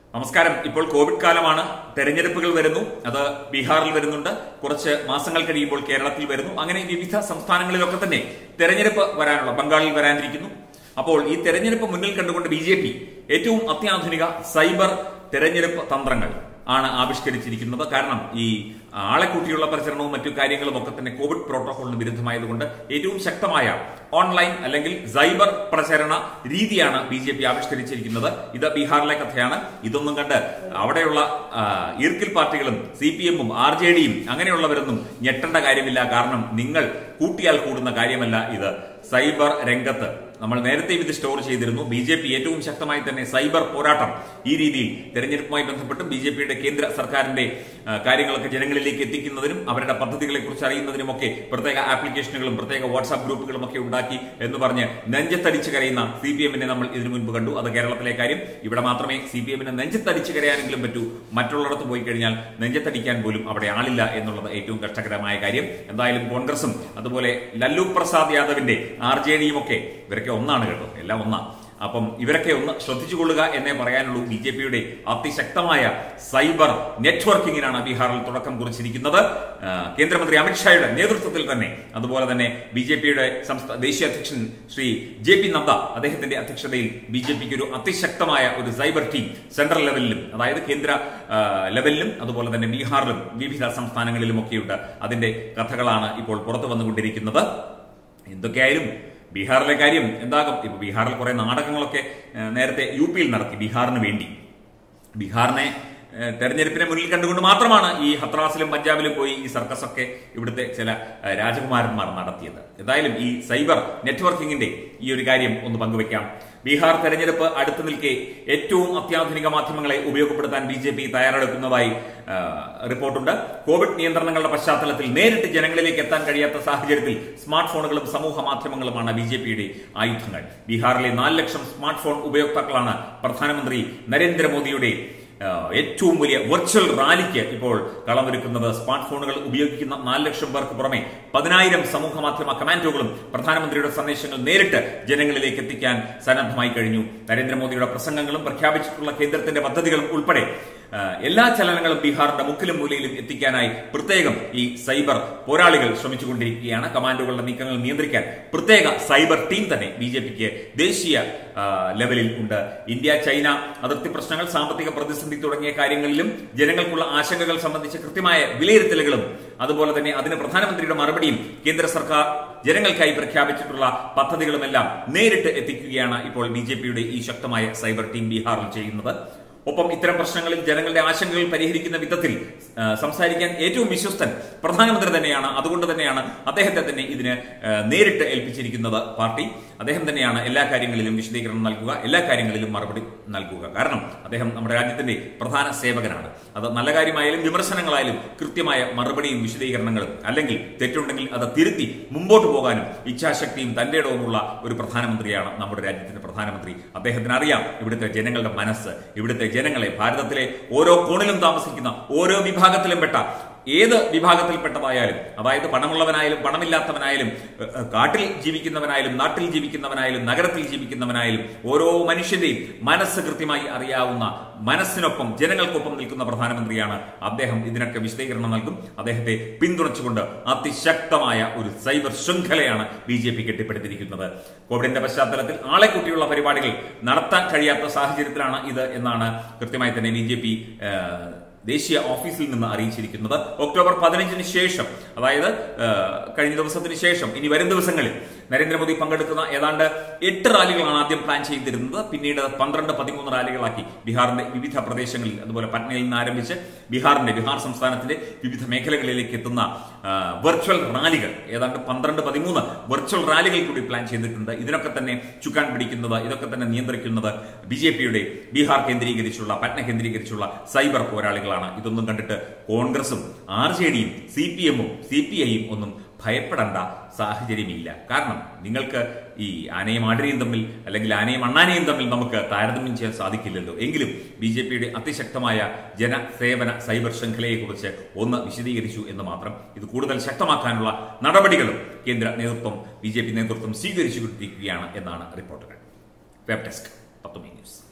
നമസ്കാരം ഇപ്പോൾ കോവിഡ് കാലമാണ് തെരഞ്ഞെടുപ്പുകൾ വരുന്നു അത് ബീഹാറിൽ വരുന്നുണ്ട് കുറച്ച് മാസങ്ങൾ കഴിയുമ്പോൾ കേരളത്തിൽ വരുന്നു അങ്ങനെ വിവിധ സംസ്ഥാനങ്ങളിലൊക്കെ തന്നെ തെരഞ്ഞെടുപ്പ് വരാനുള്ള ബംഗാളിൽ വരാനിരിക്കുന്നു അപ്പോൾ ഈ തെരഞ്ഞെടുപ്പ് മുന്നിൽ കണ്ടുകൊണ്ട് ബി ജെ പി ഏറ്റവും അത്യാധുനിക സൈബർ തെരഞ്ഞെടുപ്പ് തന്ത്രങ്ങൾ ആണ് ആവിഷ്കരിച്ചിരിക്കുന്നത് കാരണം ഈ ആളെ കൂട്ടിയുള്ള പ്രചരണവും മറ്റു കാര്യങ്ങളും ഒക്കെ തന്നെ കോവിഡ് പ്രോട്ടോകോളിന് വിരുദ്ധമായതുകൊണ്ട് ഏറ്റവും ശക്തമായ ഓൺലൈൻ അല്ലെങ്കിൽ സൈബർ പ്രചരണ രീതിയാണ് ബി ജെ പി ആവിഷ്കരിച്ചിരിക്കുന്നത് ഇത് ബീഹാറിലെ കഥയാണ് ഇതൊന്നും കണ്ട് അവിടെയുള്ള ആ, ഈർക്കിൽ പാർട്ടികളും സി പി എമ്മും ആർ ജെ ഡിയും അങ്ങനെയുള്ളവരൊന്നും ഞെട്ടേണ്ട കാര്യമില്ല കാരണം നിങ്ങൾ കൂട്ടിയാൽ കൂടുന്ന കാര്യമല്ല ഇത് സൈബർ രംഗത്ത് നമ്മൾ നേരത്തെയും ഇത് സ്റ്റോർ ചെയ്തിരുന്നു ബി ജെ പി ഏറ്റവും ശക്തമായി തന്നെ സൈബർ പോരാട്ടം ഈ രീതിയിൽ തെരഞ്ഞെടുപ്പുമായി ബന്ധപ്പെട്ടും ബി ജെ പിയുടെ കേന്ദ്ര സർക്കാരിന്റെ ആ, കാര്യങ്ങളൊക്കെ ജനങ്ങളിലേക്ക് എത്തിക്കുന്നതിനും അവരുടെ പദ്ധതികളെ കുറിച്ച് അറിയുന്നതിനുമൊക്കെ പ്രത്യേക ആപ്ലിക്കേഷനുകളും പ്രത്യേക വാട്സാപ്പ് ഗ്രൂപ്പുകളും ഒക്കെ ഉണ്ടാക്കി എന്ന് പറഞ്ഞ് നെഞ്ചത്തടിച്ച് കരയുന്ന സി പി എമ്മിനെ നമ്മൾ ഇതിനു മുൻപ് കണ്ടു അത് കേരളത്തിലെ കാര്യം ഇവിടെ മാത്രമേ സി പി എമ്മിനെ നെഞ്ചത്തടിച്ച് കരയാനെങ്കിലും പറ്റൂ മറ്റുള്ളിടത്ത് പോയി കഴിഞ്ഞാൽ നെഞ്ചത്തടിക്കാൻ പോലും അവിടെ ആളില്ല എന്നുള്ളത് ഏറ്റവും കഷ്ടകരമായ കാര്യം എന്തായാലും കോൺഗ്രസും അതുപോലെ ലല്ലു പ്രസാദ് യാദവിന്റെ ആർ ജെ ഡിയും ഒക്കെ ഇവരൊക്കെ ഒന്നാണ് കേട്ടോ എല്ലാം ഒന്നാ അപ്പം ഇവരൊക്കെ ഒന്ന് ശ്രദ്ധിച്ചുകൊള്ളുക എന്നേ പറയാനുള്ളൂ ബി ജെ പിയുടെ അതിശക്തമായ സൈബർ നെറ്റ്വർക്കിങ്ങിനാണ് ബീഹാറിൽ തുടക്കം കുറിച്ചിരിക്കുന്നത് ആ, കേന്ദ്രമന്ത്രി അമിത്ഷായുടെ നേതൃത്വത്തിൽ തന്നെ അതുപോലെ തന്നെ ബി ജെ പിയുടെ സംസ്ഥാന ദേശീയ അധ്യക്ഷൻ ശ്രീ ജെ പി നദ്ദ അദ്ദേഹത്തിന്റെ അധ്യക്ഷതയിൽ ബി ജെ പിക്ക് ഒരു അതിശക്തമായ ഒരു സൈബർ ടീം സെൻട്രൽ ലെവലിലും അതായത് കേന്ദ്ര ആ, ലെവലിലും അതുപോലെ തന്നെ ബീഹാറിലും വിവിധ സംസ്ഥാനങ്ങളിലും ഒക്കെയുണ്ട് അതിന്റെ കഥകളാണ് ഇപ്പോൾ പുറത്തു വന്നുകൊണ്ടിരിക്കുന്നത് എന്തൊക്കെയായാലും ബീഹാറിലെ കാര്യം എന്താകും ഇപ്പൊ ബീഹാറിൽ കുറെ നാടകങ്ങളൊക്കെ ഏഹ്, നേരത്തെ യു പിയിൽ നടത്തി ബീഹാറിന് വേണ്ടി ബീഹാറിനെ ഏഹ്, തെരഞ്ഞെടുപ്പിനെ മുന്നിൽ കണ്ടുകൊണ്ട് മാത്രമാണ് ഈ ഹത്രാസിലും പഞ്ചാബിലും പോയി ഈ സർക്കസ് ഒക്കെ ഇവിടുത്തെ ചില ഏഹ്, രാജകുമാരന്മാർ നടത്തിയത് എന്തായാലും ഈ സൈബർ നെറ്റ്വർക്കിംഗിന്റെ ഈ ഒരു കാര്യം ഒന്ന് പങ്കുവെക്കാം ബീഹാർ തെരഞ്ഞെടുപ്പ് അടുത്തു നിൽക്കെ ഏറ്റവും അത്യാധുനിക മാധ്യമങ്ങളെ ഉപയോഗപ്പെടുത്താൻ ബി ജെ പി തയ്യാറെടുക്കുന്നതായി ആ, റിപ്പോർട്ടുണ്ട് കോവിഡ് നിയന്ത്രണങ്ങളുടെ പശ്ചാത്തലത്തിൽ നേരിട്ട് ജനങ്ങളിലേക്ക് എത്താൻ കഴിയാത്ത സാഹചര്യത്തിൽ സ്മാർട്ട് ഫോണുകളും സമൂഹ മാധ്യമങ്ങളുമാണ് ബി ജെ പിയുടെ ആയുധങ്ങൾ ബീഹാറിലെ നാല് ലക്ഷം സ്മാർട്ട് ഫോൺ ഉപയോക്താക്കളാണ് പ്രധാനമന്ത്രി നരേന്ദ്രമോദിയുടെ ആ, ഏറ്റവും വലിയ വെർച്വൽ റാലിക്ക് ഇപ്പോൾ കളമൊരുക്കുന്നത് സ്മാർട്ട് ഫോണുകൾ ഉപയോഗിക്കുന്ന നാല് ലക്ഷം പേർക്ക് പുറമെ പതിനായിരം സമൂഹ മാധ്യമ കമാൻഡോകളും പ്രധാനമന്ത്രിയുടെ സന്ദേശങ്ങൾ നേരിട്ട് ജനങ്ങളിലേക്ക് എത്തിക്കാൻ സന്നദ്ധമായി കഴിഞ്ഞു നരേന്ദ്രമോദിയുടെ പ്രസംഗങ്ങളും പ്രഖ്യാപിച്ചിട്ടുള്ള കേന്ദ്രത്തിന്റെ പദ്ധതികളും ഉൾപ്പെടെ ആ, എല്ലാ ചലനങ്ങളും ബീഹാറിന്റെ മുക്കിലും മൂലയിലും എത്തിക്കാനായി പ്രത്യേകം ഈ സൈബർ പോരാളികൾ ശ്രമിച്ചുകൊണ്ടിരിക്കുകയാണ് കമാൻഡോകളുടെ നീക്കങ്ങൾ നിയന്ത്രിക്കാൻ പ്രത്യേക സൈബർ ടീം തന്നെ ബി ജെ പിക്ക് ദേശീയ ആ, ലെവലിൽ ഉണ്ട് ഇന്ത്യ ചൈന അതിർത്തി പ്രശ്നങ്ങൾ സാമ്പത്തിക പ്രതിസന്ധി തുടങ്ങിയ കാര്യങ്ങളിലും ജനങ്ങൾക്കുള്ള ആശങ്കകൾ സംബന്ധിച്ച് കൃത്യമായ വിലയിരുത്തലുകളും അതുപോലെ തന്നെ അതിന് പ്രധാനമന്ത്രിയുടെ മറുപടിയും കേന്ദ്ര സർക്കാർ ജനങ്ങൾക്കായി പ്രഖ്യാപിച്ചിട്ടുള്ള പദ്ധതികളുമെല്ലാം നേരിട്ട് എത്തിക്കുകയാണ് ഇപ്പോൾ ബി ഈ ശക്തമായ സൈബർ ടീം ബീഹാറിൽ ചെയ്യുന്നത് ഒപ്പം ഇത്തരം പ്രശ്നങ്ങളിൽ ജനങ്ങളുടെ ആശങ്കകൾ പരിഹരിക്കുന്ന വിധത്തിൽ ആ, സംസാരിക്കാൻ ഏറ്റവും വിശ്വസ്തൻ പ്രധാനമന്ത്രി തന്നെയാണ് അതുകൊണ്ട് തന്നെയാണ് അദ്ദേഹത്തെ തന്നെ ഇതിന് ആ, നേരിട്ട് ഏൽപ്പിച്ചിരിക്കുന്നത് പാർട്ടി അദ്ദേഹം തന്നെയാണ് എല്ലാ കാര്യങ്ങളിലും വിശദീകരണം നൽകുക എല്ലാ കാര്യങ്ങളിലും മറുപടി നൽകുക കാരണം അദ്ദേഹം നമ്മുടെ രാജ്യത്തിന്റെ പ്രധാന സേവകനാണ് അത് നല്ല കാര്യമായാലും വിമർശനങ്ങളായാലും കൃത്യമായ മറുപടിയും വിശദീകരണങ്ങളും അല്ലെങ്കിൽ തെറ്റുണ്ടെങ്കിൽ അത് തിരുത്തി മുമ്പോട്ട് പോകാനും ഇച്ഛാശക്തിയും തന്റെ ഇടവുമുള്ള ഒരു പ്രധാനമന്ത്രിയാണ് നമ്മുടെ രാജ്യത്തിന്റെ പ്രധാനമന്ത്രി അദ്ദേഹത്തിന് അറിയാം ഇവിടുത്തെ ജനങ്ങളുടെ മനസ്സ് ഇവിടുത്തെ ജനങ്ങളെ ഭാരതത്തിലെ ഓരോ കോണിലും താമസിക്കുന്ന ഓരോ വിഭാഗത്തിലും പെട്ട ഏത് വിഭാഗത്തിൽപ്പെട്ടതായാലും അതായത് പണമുള്ളവനായാലും പണമില്ലാത്തവനായാലും ഏഹ്, ഏഹ്, കാട്ടിൽ ജീവിക്കുന്നവനായാലും നാട്ടിൽ ജീവിക്കുന്നവനായാലും നഗരത്തിൽ ജീവിക്കുന്നവനായാലും ഓരോ മനുഷ്യന്റെയും മനസ്സ് കൃത്യമായി അറിയാവുന്ന മനസ്സിനൊപ്പം ജനങ്ങൾക്കൊപ്പം നിൽക്കുന്ന പ്രധാനമന്ത്രിയാണ് അദ്ദേഹം ഇതിനൊക്കെ വിശദീകരണം നൽകും അദ്ദേഹത്തെ പിന്തുണച്ചുകൊണ്ട് അതിശക്തമായ ഒരു സൈബർ ശൃംഖലയാണ് ബി ജെ പി കെട്ടിപ്പടുത്തിരിക്കുന്നത് കോവിഡിന്റെ പശ്ചാത്തലത്തിൽ ആളെ കൂട്ടിയുള്ള പരിപാടികൾ നടത്താൻ കഴിയാത്ത സാഹചര്യത്തിലാണ് ഇത് എന്നാണ് കൃത്യമായി തന്നെ ബി ജെ പി ദേശീയ ഓഫീസിൽ നിന്ന് അറിയിച്ചിരിക്കുന്നത് ഒക്ടോബർ പതിനഞ്ചിന് ശേഷം അതായത് ആ, കഴിഞ്ഞ ദിവസത്തിന് ശേഷം ഇനി വരും ദിവസങ്ങളിൽ നരേന്ദ്രമോദി പങ്കെടുക്കുന്ന ഏതാണ്ട് എട്ട് റാലികളാണ് ആദ്യം പ്ലാൻ ചെയ്തിരുന്നത് പിന്നീട് പന്ത്രണ്ട് പതിമൂന്ന് റാലികളാക്കി ബീഹാറിന്റെ വിവിധ പ്രദേശങ്ങളിൽ അതുപോലെ പട്നയിൽ നിന്ന് ആരംഭിച്ച് ബീഹാറിന്റെ ബീഹാർ സംസ്ഥാനത്തിന്റെ വിവിധ മേഖലകളിലേക്ക് എത്തുന്ന ആ, വെർച്വൽ റാലികൾ ഏതാണ്ട് പന്ത്രണ്ട് പതിമൂന്ന് വെർച്വൽ റാലികൾ കൂടി പ്ലാൻ ചെയ്തിട്ടുണ്ട് ഇതിനൊക്കെ തന്നെ ചുക്കാൻ പിടിക്കുന്നത് ഇതൊക്കെ തന്നെ നിയന്ത്രിക്കുന്നത് ബി ജെ പിയുടെ ബീഹാർ കേന്ദ്രീകരിച്ചുള്ള പട്ന കേന്ദ്രീകരിച്ചുള്ള സൈബർ പോരാളികളാണ് ഇതൊന്നും കണ്ടിട്ട് കോൺഗ്രസും ആർ ജെ ഡിയും സി പി എമ്മും സി പി ഐയും ഒന്നും ഭയപ്പെടേണ്ട സാഹചര്യമില്ല കാരണം നിങ്ങൾക്ക് ഈ ആനയും ആടിനെയും തമ്മിൽ അല്ലെങ്കിൽ ആനയും അണ്ണാനെയും തമ്മിൽ നമുക്ക് താരതമ്യം ചെയ്യാൻ സാധിക്കില്ലല്ലോ എങ്കിലും ബി ജെ പിയുടെ അതിശക്തമായ ജനസേവന സൈബർ ശൃംഖലയെക്കുറിച്ച് ഒന്ന് വിശദീകരിച്ചു എന്ന് മാത്രം ഇത് കൂടുതൽ ശക്തമാക്കാനുള്ള നടപടികളും കേന്ദ്ര നേതൃത്വം ബി ജെ പി നേതൃത്വം സ്വീകരിച്ചുകൊണ്ടിരിക്കുകയാണ് എന്നാണ് റിപ്പോർട്ടുകൾ വെബ് ഡെസ്ക് പത്തുമി ന്യൂസ്